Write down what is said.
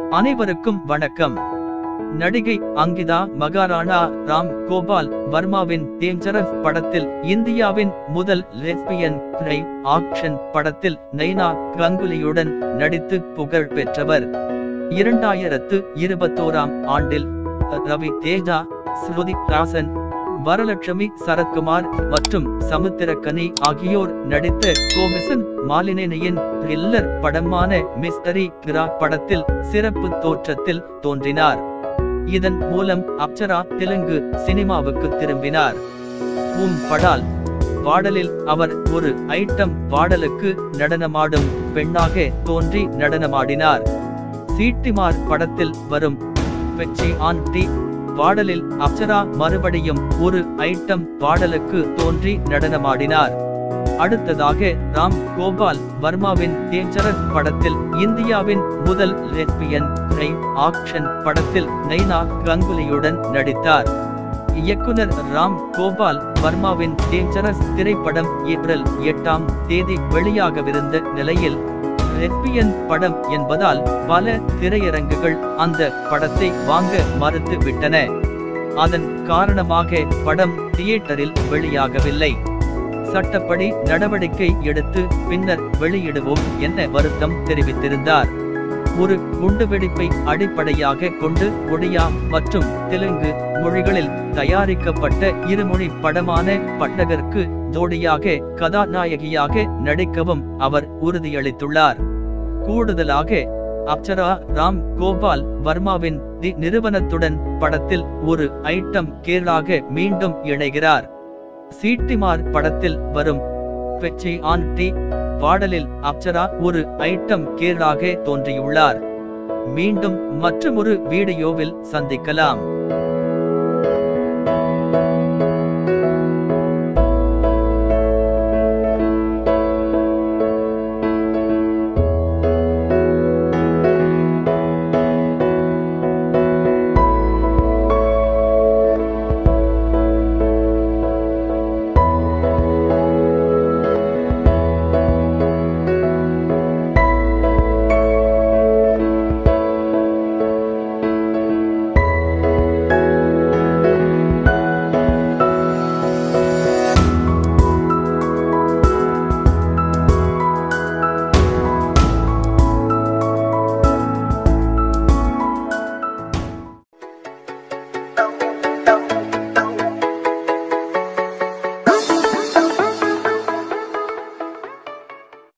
அனைவருக்கும் வணக்கம் நடிகை அங்கிதா மகாராணா ராம் கோபால் வர்மாவின் டேஞ்சரஸ் படத்தில் இந்தியாவின் முதல் லெஸ்பியன் கிரைம் ஆக்ஷன் படத்தில் நைனா கங்குலியுடன் நடித்து புகழ் பெற்றவர் இரண்டாயிரத்து இருபத்தோராம் ஆண்டில் ரவி தேஜா ஸ்ருதி ஹாசன் வரலட்சுமி சரத்குமார் மற்றும் சமுத்திரக்கனி ஆகியோர் நடித்த கோவிசன் மாலினேனியின் த்ரில்லர் படமான மிஸ்டரி கிரா படத்தில் சிறப்பு தோற்றத்தில் தோன்றினார் இதன் மூலம் அப்சரா தெலுங்கு சினிமாவுக்கு திரும்பினார் உம் படால் பாடலில் அவர் ஒரு ஐட்டம் பாடலுக்கு நடனமாடும் பெண்ணாக தோன்றி நடனமாடினார் சீட்டிமார் படத்தில் வரும் பெச்சி ஆன் டி பாடலில் அப்சரா மறுபடியும் ஒரு ஐட்டம் பாடலுக்கு தோன்றி நடனமாடினார் அடுத்ததாக ராம் கோபால் வர்மாவின் டேஞ்சரஸ் படத்தில் இந்தியாவின் முதல் லெஸ்பியன் கிரைம் ஆக்ஷன் படத்தில் நைனா கங்குலியுடன் நடித்தார் இயக்குனர் ராம் கோபால் வர்மாவின் டேஞ்சரஸ் திரைப்படம் ஏப்ரல் எட்டாம் தேதி வெளியாகவிருந்த நிலையில் லெஸ்பியன் படம் என்பதால் பல திரையரங்குகள் அந்த படத்தை வாங்க மறுத்து விட்டன அதன் காரணமாக படம் தியேட்டரில் வெளியாகவில்லை சட்டப்படி நடவடிக்கை எடுத்து பின்னர் வெளியிடுவோம் என வருத்தம் தெரிவித்திருந்தார் ஒரு குண்டுவெடிப்பை அடிப்படையாக கொண்டு ஒடியா மற்றும் தெலுங்கு மொழிகளில் தயாரிக்கப்பட்ட இருமொழி படமான பட்டகருக்கு ஜோடியாக கதாநாயகியாக நடிக்கவும் அவர் உறுதியளித்துள்ளார் கூடுதலாக அப்சரா ராம் கோபால் வர்மாவின் தி நிறுவனத்துடன் படத்தில் ஒரு ஐட்டம் கேரளாக மீண்டும் இணைகிறார் சீட்டிமார் படத்தில் வரும் பெச்சி ஆன் டி பாடலில் அப்சரா ஒரு ஐட்டம் கேரளாக தோன்றியுள்ளார் மீண்டும் மற்றொரு வீடியோவில் சந்திக்கலாம்